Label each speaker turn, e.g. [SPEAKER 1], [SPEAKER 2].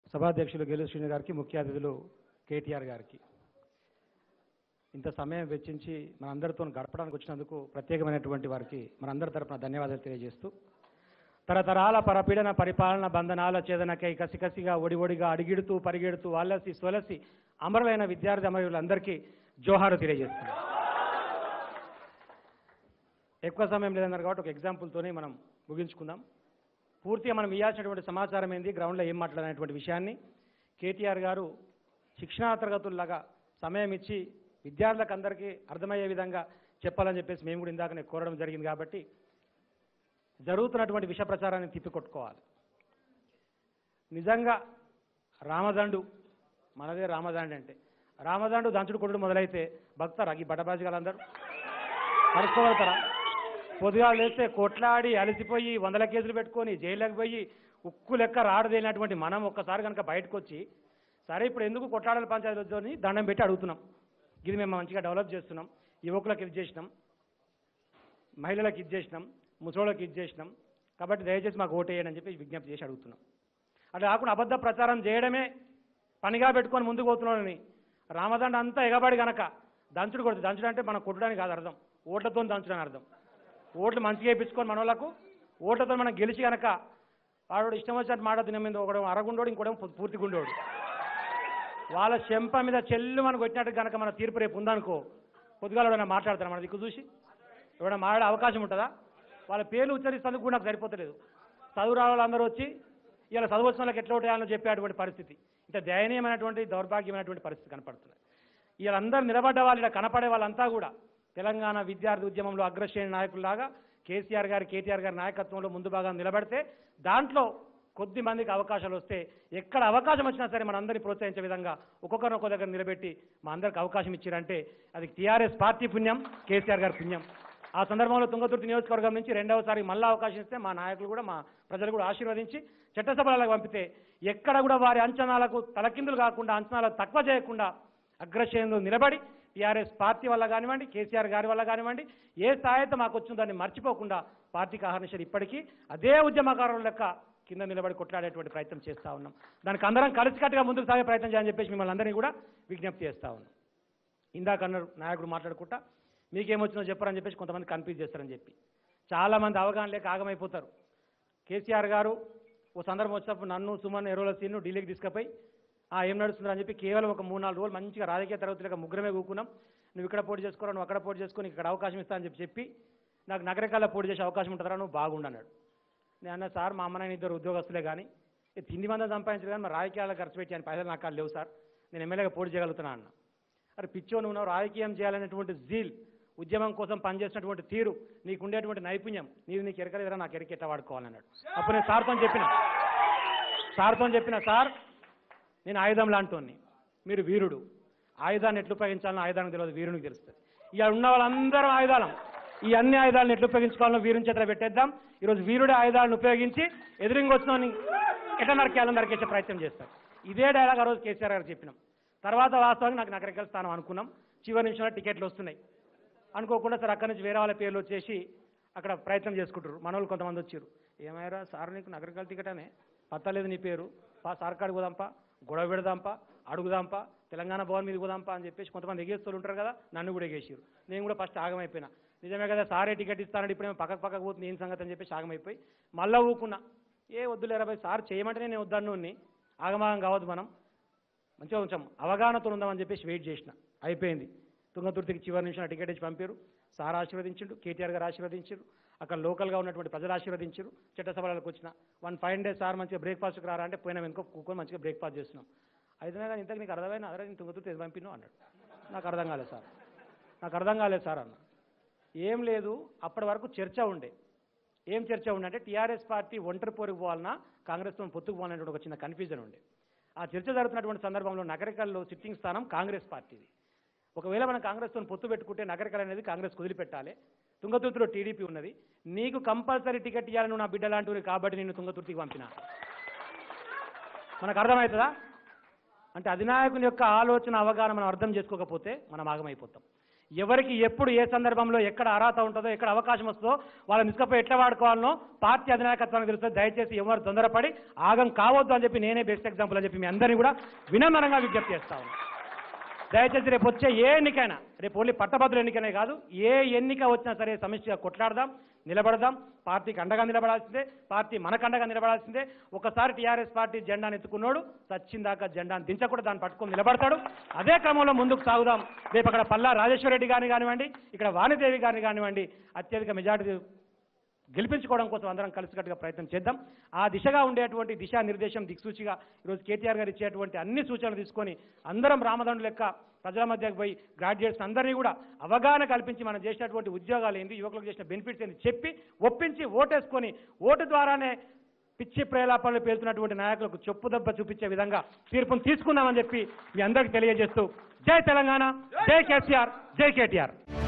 [SPEAKER 1] సభాధ్యక్షులు గెలు శ్రీని గారికి ముఖ్య అతిథులు కేటీఆర్ గారికి ఇంత సమయం వెచ్చించి మనందరితో గడపడానికి వచ్చినందుకు ప్రత్యేకమైనటువంటి వారికి మనందరి తరపున ధన్యవాదాలు తెలియజేస్తూ తరతరాల పరపీడన పరిపాలన బంధనాల ఛేదనకై కసికసిగా ఒడిఒడిగా అడిగిడుతూ పరిగెడుతూ అల్లసి సొలసి అమరులైన విద్యార్థి అమరులందరికీ జోహారు తెలియజేస్తున్నాను ఎక్కువ సమయం లేదన్నారు కాబట్టి ఒక ఎగ్జాంపుల్తోనే మనం ముగించుకుందాం పూర్తిగా మనం ఇవ్వాల్సినటువంటి సమాచారం ఏంది గ్రౌండ్లో ఏం మాట్లాడినటువంటి విషయాన్ని కేటీఆర్ గారు శిక్షణా తరగతుల్లాగా సమయం ఇచ్చి విద్యార్థులకు అందరికీ అర్థమయ్యే విధంగా చెప్పాలని చెప్పేసి మేము కూడా ఇందాకనే కోరడం జరిగింది కాబట్టి జరుగుతున్నటువంటి విష ప్రచారాన్ని తిప్పికొట్టుకోవాలి నిజంగా రామదండు మనదే రామదండు అంటే రామదండు దంచుడు కొట్టుడు మొదలైతే భక్తారా ఈ బట్టబాజీ వాళ్ళందరూ కలుసుకోగలుగుతారా పొద్దుగా లేస్తే కొట్లాడి అలసిపోయి వందల కేసులు పెట్టుకొని జైల్లోకి పోయి ఉక్కు లెక్క రాడదేనటువంటి మనం ఒక్కసారి కనుక బయటకు వచ్చి సరే ఇప్పుడు ఎందుకు కొట్లాడాలి పంచాయతీ వద్దని దండం పెట్టి అడుగుతున్నాం ఇది మేము మంచిగా డెవలప్ చేస్తున్నాం యువకులకు ఇది చేసినాం మహిళలకు ఇది చేసినాం ముసలోళ్ళకి ఇది చేసినాం కాబట్టి దయచేసి మాకు ఓటేయండి అని చెప్పి విజ్ఞప్తి చేసి అడుగుతున్నాం అట్లా కాకుండా అబద్ధ ప్రచారం చేయడమే పనిగా పెట్టుకొని ముందుకు పోతున్నాడని రామదండ అంతా ఎగబడి గనక దంచుడు కొడుతుంది దంచుడు అంటే మనం కొట్టడానికి కాదు అర్థం ఓట్లతో దంచుడు అని అర్థం ఓట్లు మంచిగా వేయించుకొని మన వాళ్ళకు ఓట్లతో మనం గెలిచి గనక వాడు ఇష్టం వచ్చినట్టు మాట తిన మీద ఒకడు అరగుండోడు ఇంకోటి పూర్తి గుండోడు వాళ్ళ చెంప మీద చెల్లు మనం కొట్టినట్టు కనుక మన తీర్పు రేపు ఉందనుకో పొద్దుగాల ఎవరైనా మాట్లాడతారు మన దిక్కు చూసి ఎవరైనా మాట్లాడే అవకాశం ఉంటుందా వాళ్ళ పేర్లు ఉచ్చరిస్తేందుకు కూడా నాకు సరిపోతలేదు చదువు రాని వాళ్ళందరూ వచ్చి ఇలా చదువు వచ్చిన వాళ్ళకి ఎట్లా ఓటేయాలని చెప్పేటువంటి పరిస్థితి ఇంత దయనీయమైనటువంటి దౌర్భాగ్యమైనటువంటి పరిస్థితి కనపడుతుంది వీళ్ళందరూ నిలబడ్డ వాళ్ళు ఇలా కనపడే వాళ్ళంతా కూడా తెలంగాణ విద్యార్థి ఉద్యమంలో అగ్రశ్రేణి నాయకుల్లాగా కేసీఆర్ గారి కేటీఆర్ గారి నాయకత్వంలో ముందు భాగం నిలబడితే దాంట్లో కొద్ది మందికి అవకాశాలు వస్తే ఎక్కడ అవకాశం వచ్చినా సరే మనందరినీ ప్రోత్సహించే విధంగా ఒక్కొక్కరిని ఒక్కొక్క దగ్గర నిలబెట్టి మా అందరికి అవకాశం ఇచ్చారంటే అది టీఆర్ఎస్ పార్టీ పుణ్యం కేసీఆర్ గారి పుణ్యం ఆ సందర్భంలో తుంగతుర్తి నియోజకవర్గం నుంచి రెండవసారి మళ్ళా అవకాశం ఇస్తే మా నాయకులు కూడా మా ప్రజలు కూడా ఆశీర్వదించి చట్టసభలకు పంపితే ఎక్కడ కూడా వారి అంచనాలకు తలకిందులు కాకుండా అంచనాలకు తక్కువ చేయకుండా అగ్రశ్రేణులు నిలబడి టీఆర్ఎస్ పార్టీ వల్ల కానివ్వండి కేసీఆర్ గారి వల్ల కానివ్వండి ఏ స్థాయితో మాకు వచ్చిందో దాన్ని మర్చిపోకుండా పార్టీకి ఆహర్నిశలు ఇప్పటికీ అదే ఉద్యమకారుల లెక్క కింద నిలబడి కొట్లాడేటువంటి ప్రయత్నం చేస్తూ ఉన్నాం దానికి అందరం కలిసికట్టుగా ముందుకు సాగే ప్రయత్నం చేయాలని చెప్పేసి మిమ్మల్ని అందరినీ కూడా విజ్ఞప్తి చేస్తా ఉన్నాం ఇందాక అన్నారు నాయకుడు మాట్లాడుకుంటా మీకేమొచ్చిందో చెప్పరని చెప్పేసి కొంతమంది కన్ఫ్యూజ్ చేస్తారని చెప్పి చాలామంది అవగాహన లేక ఆగమైపోతారు కేసీఆర్ గారు ఓ సందర్భం వచ్చినప్పుడు నన్ను సుమన్ ఎరువుల సీన్ను ఢిల్లీకి తీసుకుపోయి ఆ ఏం నడుస్తుందని చెప్పి కేవలం ఒక మూడు నాలుగు రోజులు మంచిగా రాజకీయ తరగతులుగా ముగ్గురమే కూకున్నాం నువ్వు ఇక్కడ పోటీ చేసుకోరా నువ్వు అక్కడ పోటీ చేసుకొని ఇక్కడ అవకాశం ఇస్తా అని చెప్పి చెప్పి నాకు నగరకాల పోటీ చేసే అవకాశం ఉంటుందా నువ్వు బాగుండన్నాడు నేను అన్న సార్ మా అమ్మ నాయన ఇద్దరు ఉద్యోగస్తులే కానీ ఈ తిండి మందం సంపాదించలేదు కానీ మా రాజకీయాలకు ఖర్చు పెట్టి అని పైసలు నాకు లేవు సార్ నేను ఎమ్మెల్యేగా పోటీ చేయగలుగుతున్నా అన్న అరే పిచ్చో నువ్వు ఉన్నావు, రాజకీయం చేయాలనేటువంటి జీల్ ఉద్యమం కోసం పనిచేసినటువంటి తీరు నీకు ఉండేటువంటి నైపుణ్యం నీవు నీకు ఎరకలేదురా నాకు ఎరక ఎట్లా వాడుకోవాలన్నాడు అప్పుడు నేను సార్తో చెప్పిన సార్తో చెప్పిన సార్ నేను ఆయుధం లాంటోని మీరు వీరుడు ఆయుధాన్ని ఎట్లు ఉపయోగించాలని ఆయుధానికి తెలియదు వీరునికి తెలుస్తుంది ఇక ఉన్న వాళ్ళందరం ఆయుధాలం ఈ అన్ని ఆయుధాలను ఎట్లు ఉపయోగించుకోవాలో వీరుని చేతిలో పెట్టేద్దాం ఈరోజు వీరుడి ఆయుధాలను ఉపయోగించి ఎదురింగి వచ్చిన ఎట్లా నరికేయాలని నరికేసే ప్రయత్నం చేస్తారు ఇదే డైలాగ్ ఆ రోజు కేసీఆర్ గారు చెప్పినాం తర్వాత వాస్తవానికి నాకు నగరికల్ స్థానం అనుకున్నాం చివరి నిమిషంలో టికెట్లు వస్తున్నాయి అనుకోకుండా సార్ అక్కడి నుంచి వేరే వాళ్ళ పేర్లు వచ్చేసి అక్కడ ప్రయత్నం చేసుకుంటారు మనోళ్ళు కొంతమంది వచ్చారు ఏమయ్యారా సార్ నీకు నగరికల్ టికెట్ అనే పత్తలేదు నీ పేరు పా సార్ కాడికి పోదాంపా గొడవ పెడదాంపా అడుగుదాంపా తెలంగాణ భవన్ మీద పోదాంపా అని చెప్పేసి కొంతమంది ఎగేస్తూ ఉంటారు కదా నన్ను కూడా ఎగేసారు నేను కూడా ఫస్ట్ ఆగమైపోయినా నిజమే కదా సారే టికెట్ ఇస్తానంటే ఇప్పుడేమో పక్కకు పక్కకు పోతుంది ఏం సంగతి అని చెప్పేసి ఆగమైపోయి మళ్ళా ఊకున్నా ఏ వద్దులేరా భయ్ సార్ చేయమంటేనే నేను వద్దన్ను ఆగమాగం కావద్దు మనం మంచిగా కొంచెం అవగాహనతో ఉందామని చెప్పేసి వెయిట్ చేసిన అయిపోయింది తుంగతుర్తికి చివరి నిమిషం టికెట్ ఇచ్చి పంపారు సార్ ఆశీర్వదించిండు కేటీఆర్ గారు ఆశీర్వదించారు అక్కడ లోకల్గా ఉన్నటువంటి ప్రజలు ఆశీర్వదించారు చట్టసభలకు వచ్చిన వన్ ఫైవ్ డేస్ సార్ మంచిగా బ్రేక్ఫాస్ట్కి రారా అంటే పోయినా వెనుక కూకొని మంచిగా బ్రేక్ఫాస్ట్ చేస్తున్నాం అయితే కానీ ఇంతకు నీకు అర్థమైన అదే నేను తుంగతుర్తి ఏది పంపినావు అన్నాడు నాకు అర్థం కాలేదు సార్ నాకు అర్థం కాలేదు సార్ అన్న ఏం లేదు అప్పటి వరకు చర్చ ఉండే ఏం చర్చ ఉండే అంటే టీఆర్ఎస్ పార్టీ ఒంటరి పోరుకు పోవాలన్నా కాంగ్రెస్తో పొత్తుకు పోవాలనేటువంటి ఒక చిన్న కన్ఫ్యూజన్ ఉండే ఆ చర్చ జరుగుతున్నటువంటి సందర్భంలో నగరికల్లో సిట్టింగ్ స్థానం కాంగ్రెస్ పార్టీది ఒకవేళ మనం కాంగ్రెస్తో పొత్తు పెట్టుకుంటే నగరికల్ అనేది కాంగ్రెస్ వదిలిపెట్టాలి తుంగతుర్తిలో టీడీపీ ఉన్నది నీకు కంపల్సరీ టికెట్ ఇవ్వాలి నువ్వు నా బిడ్డ లాంటివి కాబట్టి నేను తుంగతుర్తికి పంపిన మనకు అర్థమవుతుందా అంటే అధినాయకుని యొక్క ఆలోచన అవగాహన మనం అర్థం చేసుకోకపోతే మనం ఆగమైపోతాం ఎవరికి ఎప్పుడు ఏ సందర్భంలో ఎక్కడ అర్హత ఉంటుందో ఎక్కడ అవకాశం వస్తుందో వాళ్ళ నిష్కపై ఎట్లా వాడుకోవాలనో పార్టీ అధినాయకత్వానికి తెలుస్తుంది దయచేసి ఎవరు తొందరపడి ఆగం కావద్దు అని చెప్పి నేనే బెస్ట్ ఎగ్జాంపుల్ అని చెప్పి మీ అందరినీ కూడా వినమ్రంగా విజ్ఞప్తి చేస్తా ఉన్నాను దయచేసి రేపు వచ్చే ఏ ఎన్నికైనా రేపు ఓన్లీ పట్టభద్రుల ఎన్నికనే కాదు ఏ ఎన్నిక వచ్చినా సరే సమిష్టిగా కొట్లాడదాం నిలబడదాం పార్టీకి అండగా నిలబడాల్సిందే పార్టీ మనకు అండగా నిలబడాల్సిందే ఒకసారి టీఆర్ఎస్ పార్టీ జెండాను ఎత్తుకున్నాడు చచ్చిందాకా జెండాను దించకుండా దాన్ని పట్టుకొని నిలబడతాడు అదే క్రమంలో ముందుకు సాగుదాం రేపు అక్కడ పల్లా రాజేశ్వర రెడ్డి గారిని కానివ్వండి ఇక్కడ వాణిదేవి గారిని కానివ్వండి అత్యధిక మెజార్టీ గెలిపించుకోవడం కోసం అందరం కలిసికట్టుగా ప్రయత్నం చేద్దాం ఆ దిశగా ఉండేటువంటి దిశా నిర్దేశం దిక్సూచిగా ఈరోజు కేటీఆర్ గారు ఇచ్చేటువంటి అన్ని సూచనలు తీసుకొని అందరం రామదండు లెక్క ప్రజల మధ్యకు పోయి గ్రాడ్యుయేట్స్ అందరినీ కూడా అవగాహన కల్పించి మనం చేసినటువంటి ఉద్యోగాలు ఏంది యువకులకు చేసిన బెనిఫిట్స్ ఏంది చెప్పి ఒప్పించి ఓటేసుకొని ఓటు ద్వారానే పిచ్చి ప్రేలాపనలు పేలుతున్నటువంటి నాయకులకు చెప్పు దెబ్బ చూపించే విధంగా తీర్పును తీసుకుందామని చెప్పి మీ అందరికీ తెలియజేస్తూ జై తెలంగాణ జై కేసీఆర్ జై కేటీఆర్